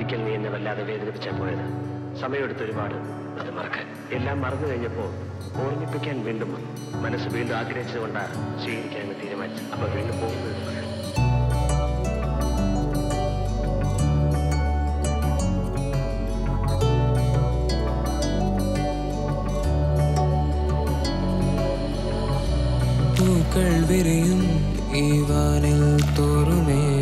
ഒരിക്കൽ നീ എന്നെ വല്ലാതെ വേദനിപ്പിച്ചാ പോയത് സമയമെടുത്ത് ഒരുപാട് അത് മറക്കാൻ എല്ലാം മറന്നു കഴിഞ്ഞപ്പോ ഓർമ്മിപ്പിക്കാൻ വീണ്ടും വന്നു മനസ്സ് വീണ്ടും ആഗ്രഹിച്ചതുകൊണ്ടാണ് സ്വീകരിക്കാൻ തീരുമാനിച്ചത് അപ്പൊ വീണ്ടും പോകുന്നത് പൂക്കൾ വിരിയും ഈ വാനിൽ തോറുമേ